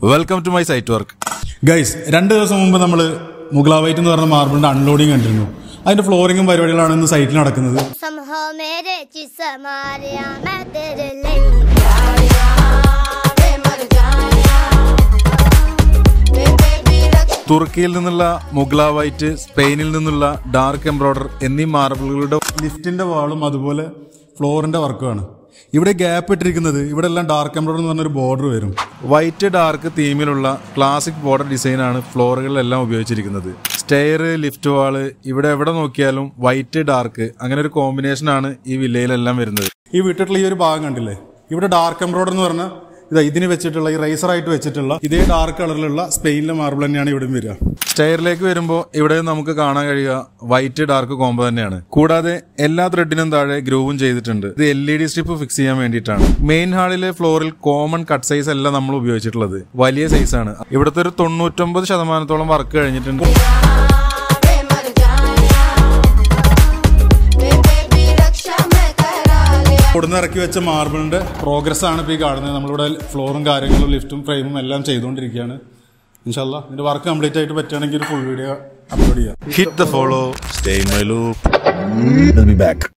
Welcome to my site work guys രണ്ട് ദിവസം മുമ്പ് നമ്മൾ മുഗളാവൈറ്റ് എന്ന് പറഞ്ഞ മാർബിളിന്റെ അൺലോഡിങ് കണ്ടിരുന്നു അതിന്റെ ഫ്ലോറിങ്ങും പരിപാടികളാണ് ഇന്ന് സൈറ്റിൽ നടക്കുന്നത് समहो मेरे जिस मारिया मैं तेरे लिए തുർക്കിയിൽ നിന്നുള്ള മുഗ്ല വൈറ്റ് സ്പെയിനിൽ നിന്നുള്ള ഡാർക്ക് എംബ്രോയിഡർ എന്നീ മാർബിളുകളുടെ ലിഫ്റ്റിന്റെ വാളും അതുപോലെ ഫ്ലോറിന്റെ വർക്കുമാണ് ഇവിടെ ഗ്യാപ്പ് ഇട്ടിരിക്കുന്നത് ഇവിടെ എല്ലാം ഡാർക്ക് എംബ്രോയിഡർ എന്ന് പറഞ്ഞൊരു ബോർഡർ വരും വൈറ്റ് ഡാർക്ക് തീമിലുള്ള ക്ലാസിക് ബോർഡർ ഡിസൈനാണ് ഫ്ലോറുകളിലെല്ലാം ഉപയോഗിച്ചിരിക്കുന്നത് സ്റ്റെയർ ലിഫ്റ്റ് വാള് ഇവിടെ എവിടെ നോക്കിയാലും വൈറ്റ് ഡാർക്ക് അങ്ങനെ ഒരു കോമ്പിനേഷനാണ് ഈ വില്ലയിലെല്ലാം വരുന്നത് ഈ വിട്ടിട്ടുള്ള ഈ ഒരു ഭാഗം കണ്ടില്ലേ ഇവിടെ ഡാർക്ക് എംബ്രോയിഡർ എന്ന് പറഞ്ഞാൽ ഇതാ ഇതിന് വെച്ചിട്ടുള്ള ഈ റൈസർ ആയിട്ട് വെച്ചിട്ടുള്ള ഇതേ ഡാർക്ക് കളറിലുള്ള സ്പെയിനിലെ മാർബിൾ തന്നെയാണ് ഇവിടെ വരിക സ്റ്റെയറിലേക്ക് വരുമ്പോൾ ഇവിടെ നമുക്ക് കാണാൻ കഴിയുക വൈറ്റ് ഡാർക്ക് കോംബോ തന്നെയാണ് കൂടാതെ എല്ലാ ത്രെഡിനും താഴെ ഗ്രൂവും ചെയ്തിട്ടുണ്ട് ഇത് L E D strip fix ചെയ്യാൻ വേണ്ടിയിട്ടാണ് മെയിൻ ഹാളിലെ ഫ്ലോറിൽ കോമൺ കട്ട് സൈസ് അല്ല നമ്മൾ ഉപയോഗിച്ചിട്ടുള്ളത് വലിയ സൈസാണ് ഇവിടുത്തെ ഒരു തൊണ്ണൂറ്റൊമ്പത് ശതമാനത്തോളം വർക്ക് കഴിഞ്ഞിട്ടുണ്ട് കൊടുന്ന് ഇറക്കി വെച്ച മാർബിളിന്റെ പ്രോഗ്രസ് ആണ് ഇപ്പോൾ ഈ കാണുന്നത് നമ്മളിവിടെ ഫ്ലോറും കാര്യങ്ങളും ലിഫ്റ്റും ഫ്രെയിമും എല്ലാം ചെയ്തുകൊണ്ടിരിക്കുകയാണ് ഇൻഷാല്ല ഇതിന്റെ വർക്ക് കംപ്ലീറ്റ് ആയിട്ട് പറ്റുകയാണെങ്കിൽ ഒരു ഫുൾ വീഡിയോ അപ്ലോഡ് ചെയ്യാം hit the follow stay my loop I'll be back.